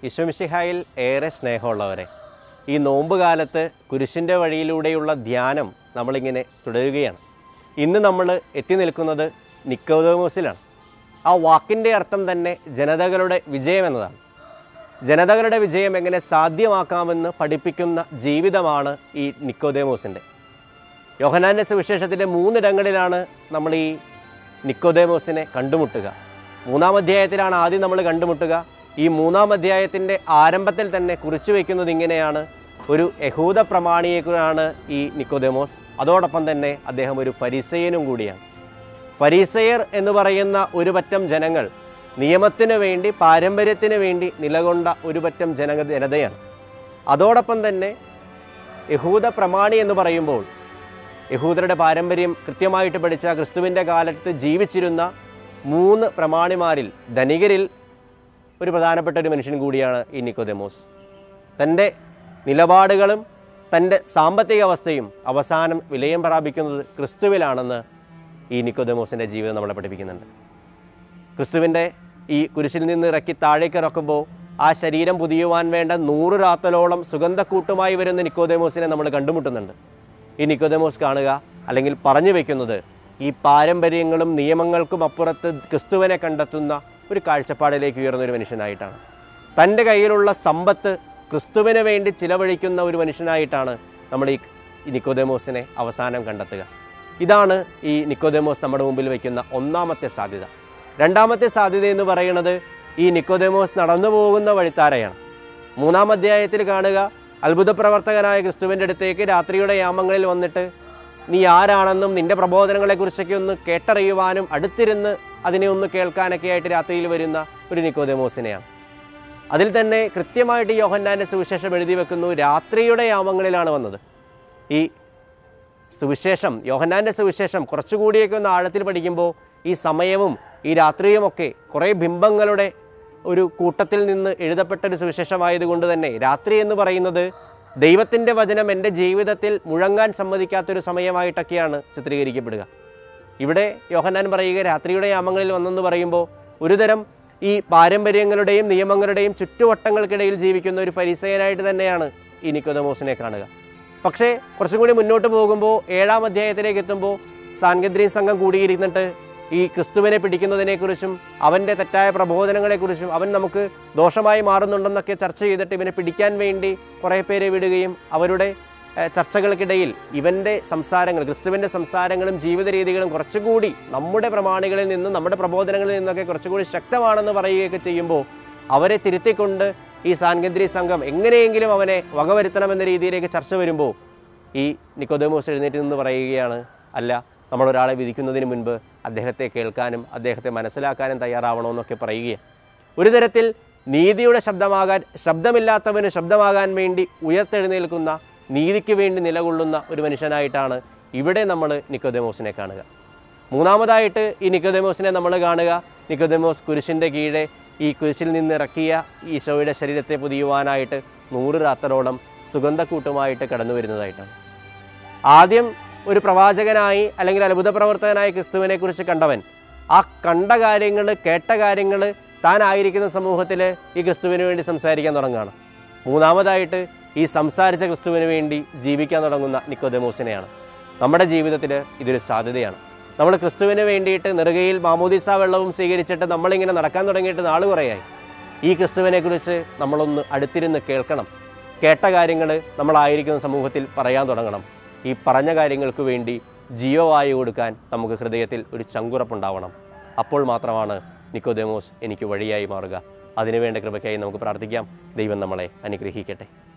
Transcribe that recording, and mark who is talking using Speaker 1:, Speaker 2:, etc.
Speaker 1: ഈശ്വമിഷിഹായിൽ ഏറെ സ്നേഹമുള്ളവരെ ഈ നോമ്പ് കാലത്ത് കുരിശിൻ്റെ വഴിയിലൂടെയുള്ള ധ്യാനം നമ്മളിങ്ങനെ തുടരുകയാണ് ഇന്ന് നമ്മൾ എത്തി നിൽക്കുന്നത് നിക്കോദോമോസിലാണ് ആ വാക്കിൻ്റെ അർത്ഥം തന്നെ ജനതകളുടെ വിജയം എന്നതാണ് ജനതകളുടെ വിജയം എങ്ങനെ സാധ്യമാക്കാമെന്ന് പഠിപ്പിക്കുന്ന ജീവിതമാണ് ഈ നിക്കോദേമോസിൻ്റെ യോഹനാൻ്റെ സുവിശേഷത്തിൻ്റെ മൂന്നിടങ്ങളിലാണ് നമ്മൾ ഈ നിക്കോദേമോസിനെ കണ്ടുമുട്ടുക മൂന്നാം അധ്യായത്തിലാണ് ആദ്യം നമ്മൾ കണ്ടുമുട്ടുക ഈ മൂന്നാം അധ്യായത്തിൻ്റെ ആരംഭത്തിൽ തന്നെ കുറിച്ചു വയ്ക്കുന്നത് ഇങ്ങനെയാണ് ഒരു യഹൂദ പ്രമാണിയെക്കുറാണ് ഈ നിക്കോദേമോസ് അതോടൊപ്പം തന്നെ അദ്ദേഹം ഒരു ഫരിസയനും കൂടിയാണ് ഫരീസയർ എന്ന് പറയുന്ന ഒരു പറ്റം ജനങ്ങൾ നിയമത്തിന് വേണ്ടി പാരമ്പര്യത്തിന് വേണ്ടി നിലകൊണ്ട ഒരു പറ്റം ജന ജനതയാണ് അതോടൊപ്പം തന്നെ യഹൂദ പ്രമാണി എന്ന് പറയുമ്പോൾ യഹൂദരുടെ പാരമ്പര്യം കൃത്യമായിട്ട് പഠിച്ച ക്രിസ്തുവിൻ്റെ കാലത്ത് ജീവിച്ചിരുന്ന മൂന്ന് പ്രമാണിമാരിൽ ധനികരിൽ ഒരു പ്രധാനപ്പെട്ട ഒരു മനുഷ്യൻ കൂടിയാണ് ഈ നിക്കോദെമോസ് തൻ്റെ നിലപാടുകളും തൻ്റെ സാമ്പത്തിക അവസ്ഥയും അവസാനം വിലയം പ്രാപിക്കുന്നത് ക്രിസ്തുവിലാണെന്ന് ഈ നിക്കോദെമോസിൻ്റെ ജീവിതം നമ്മളെ പഠിപ്പിക്കുന്നുണ്ട് ക്രിസ്തുവിൻ്റെ ഈ കുരിശിൽ നിന്ന് ഇറക്കി താഴേക്ക് ഇറക്കുമ്പോൾ ആ ശരീരം പുതിയുവാൻ വേണ്ട നൂറ് രാത്തലോളം സുഗന്ധക്കൂട്ടുമായി വരുന്ന നിക്കോദേമോസിനെ നമ്മൾ കണ്ടുമുട്ടുന്നുണ്ട് ഈ നിക്കോദേമോസ് കാണുക അല്ലെങ്കിൽ പറഞ്ഞു വെക്കുന്നത് ഈ പാരമ്പര്യങ്ങളും നിയമങ്ങൾക്കും അപ്പുറത്ത് ക്രിസ്തുവിനെ കണ്ടെത്തുന്ന ഒരു കാഴ്ചപ്പാടിലേക്ക് ഉയർന്ന ഒരു മനുഷ്യനായിട്ടാണ് തൻ്റെ കയ്യിലുള്ള സമ്പത്ത് ക്രിസ്തുവിന് വേണ്ടി ചിലവഴിക്കുന്ന ഒരു മനുഷ്യനായിട്ടാണ് നമ്മൾ ഈ ഈ നിക്കോദേമോസിനെ അവസാനം കണ്ടെത്തുക ഇതാണ് ഈ നിക്കോദേമോസ് നമ്മുടെ മുമ്പിൽ വയ്ക്കുന്ന ഒന്നാമത്തെ സാധ്യത രണ്ടാമത്തെ സാധ്യത എന്ന് പറയുന്നത് ഈ നിക്കോദേമോസ് നടന്നു പോകുന്ന വഴിത്താരയാണ് മൂന്നാം അധ്യായത്തിൽ കാണുക അത്ഭുത പ്രവർത്തകനായ ക്രിസ്തുവിൻ്റെ അടുത്തേക്ക് രാത്രിയുടെ യാമങ്ങളിൽ വന്നിട്ട് നീ ആരാണെന്നും നിന്റെ പ്രബോധനങ്ങളെക്കുറിച്ചൊക്കെ ഒന്ന് കേട്ടറിയുവാനും അടുത്തിരുന്ന് അതിനെ ഒന്ന് കേൾക്കാനൊക്കെ ആയിട്ട് രാത്രിയിൽ വരുന്ന ഒരു നിക്കോദേമോസിനെയാണ് അതിൽ തന്നെ കൃത്യമായിട്ട് യോഹന്നാൻ്റെ സുവിശേഷം എഴുതി വെക്കുന്നു രാത്രിയുടെ യാമങ്ങളിലാണ് വന്നത് ഈ സുവിശേഷം യോഹന്നാൻ്റെ സുവിശേഷം കുറച്ചുകൂടിയൊക്കെ ഒന്ന് ആഴത്തിൽ പഠിക്കുമ്പോൾ ഈ സമയവും ഈ രാത്രിയുമൊക്കെ കുറേ ബിംബങ്ങളുടെ ഒരു കൂട്ടത്തിൽ നിന്ന് എഴുതപ്പെട്ട ഒരു സുവിശേഷമായതുകൊണ്ട് തന്നെ രാത്രി എന്ന് പറയുന്നത് ദൈവത്തിൻ്റെ വചനം എൻ്റെ ജീവിതത്തിൽ മുഴങ്ങാൻ സമ്മതിക്കാത്തൊരു സമയമായിട്ടൊക്കെയാണ് ചിത്രീകരിക്കപ്പെടുക ഇവിടെ യോഹന്നാൻ പറയുക രാത്രിയുടെ യാമങ്ങളിൽ വന്നെന്ന് പറയുമ്പോൾ ഒരുതരം ഈ പാരമ്പര്യങ്ങളുടെയും നിയമങ്ങളുടെയും ചുറ്റുവട്ടങ്ങൾക്കിടയിൽ ജീവിക്കുന്ന ഒരു ഫരിസയനായിട്ട് തന്നെയാണ് ഈ നിക്കോദമോസിനെ കാണുക പക്ഷേ കുറച്ചും കൂടി മുന്നോട്ട് പോകുമ്പോൾ ഏഴാം അധ്യായത്തിലേക്ക് എത്തുമ്പോൾ സാൻഗദ്രീൻ സംഘം കൂടിയിരുന്നിട്ട് ഈ ക്രിസ്തുവിനെ പിടിക്കുന്നതിനെക്കുറിച്ചും അവൻ്റെ തെറ്റായ പ്രബോധനങ്ങളെക്കുറിച്ചും അവൻ നമുക്ക് ദോഷമായി മാറുന്നുണ്ടെന്നൊക്കെ ചർച്ച ചെയ്തിട്ട് ഇവനെ പിടിക്കാൻ വേണ്ടി കുറേ പേരെ വിടുകയും അവരുടെ ഏഹ്, ചർച്ചകൾക്കിടയിൽ ഇവൻ്റെ സംസാരങ്ങൾ ക്രിസ്തുവിൻ്റെ സംസാരങ്ങളും ജീവിത രീതികളും കുറച്ചുകൂടി നമ്മുടെ പ്രമാണികളിൽ നിന്നും നമ്മുടെ പ്രബോധനങ്ങളിൽ നിന്നൊക്കെ കുറച്ചുകൂടി ശക്തമാണെന്ന് പറയുകയൊക്കെ ചെയ്യുമ്പോൾ അവരെ തിരുത്തിക്കൊണ്ട് ഈ സാൻഗദ്രി സംഘം എങ്ങനെയെങ്കിലും അവനെ വകവരുത്തണമെന്ന രീതിയിലേക്ക് ചർച്ച വരുമ്പോൾ ഈ നിക്കോദമോസ് എഴുന്നേറ്റ് നിന്ന് പറയുകയാണ് അല്ല നമ്മളൊരാളെ വിധിക്കുന്നതിന് മുൻപ് അദ്ദേഹത്തെ കേൾക്കാനും അദ്ദേഹത്തെ മനസ്സിലാക്കാനും തയ്യാറാവണമെന്നൊക്കെ പറയുകയാണ് ഒരു തരത്തിൽ നീതിയുടെ ശബ്ദമാകാൻ ശബ്ദമില്ലാത്തവന് ശബ്ദമാകാൻ വേണ്ടി ഉയർത്തെഴുന്നേൽക്കുന്ന നീതിക്ക് വേണ്ടി നിലകൊള്ളുന്ന ഒരു മനുഷ്യനായിട്ടാണ് ഇവിടെ നമ്മൾ നിക്കോദമോസിനെ കാണുക മൂന്നാമതായിട്ട് ഈ നിക്കോദമോസിനെ നമ്മൾ കാണുക നിക്കോദമോസ് കുരിശിൻ്റെ കീഴെ ഈ കുരിശിൽ നിന്നിറക്കിയ ഈശോയുടെ ശരീരത്തെ പുതിയുവാനായിട്ട് നൂറ് രാത്രോളം സുഗന്ധക്കൂട്ടുമായിട്ട് കടന്നു വരുന്നതായിട്ടാണ് ആദ്യം ഒരു പ്രവാചകനായി അല്ലെങ്കിൽ അത്ഭുത പ്രവർത്തകനായി ക്രിസ്തുവിനെ കുറിച്ച് കണ്ടവൻ ആ കണ്ട കാര്യങ്ങൾ കേട്ട കാര്യങ്ങൾ താനായിരിക്കുന്ന സമൂഹത്തിൽ ഈ ക്രിസ്തുവിന് വേണ്ടി സംസാരിക്കാൻ തുടങ്ങുകയാണ് മൂന്നാമതായിട്ട് ഈ സംസാരിച്ച ക്രിസ്തുവിന് വേണ്ടി ജീവിക്കാൻ തുടങ്ങുന്ന നിക്കോദമോസിനെയാണ് നമ്മുടെ ജീവിതത്തിൽ ഇതൊരു സാധ്യതയാണ് നമ്മൾ ക്രിസ്തുവിന് വേണ്ടിയിട്ട് നെറുകയിൽ മാമോദിസ വെള്ളവും സ്വീകരിച്ചിട്ട് നമ്മളിങ്ങനെ നടക്കാൻ തുടങ്ങിയിട്ട് നാള് കുറയായി ഈ ക്രിസ്തുവിനെക്കുറിച്ച് നമ്മളൊന്ന് അടുത്തിരുന്ന് കേൾക്കണം കേട്ട കാര്യങ്ങൾ നമ്മളായിരിക്കുന്ന സമൂഹത്തിൽ പറയാൻ തുടങ്ങണം ഈ പറഞ്ഞ കാര്യങ്ങൾക്ക് വേണ്ടി ജീവവായു കൊടുക്കാൻ നമുക്ക് ഹൃദയത്തിൽ ഒരു ചങ്കുറപ്പുണ്ടാവണം അപ്പോൾ മാത്രമാണ് നിക്കോദേമോസ് എനിക്ക് വഴിയായി മാറുക അതിനുവേണ്ട കൃപയ്ക്കായി നമുക്ക് പ്രാർത്ഥിക്കാം ദൈവം നമ്മളെ അനുഗ്രഹിക്കട്ടെ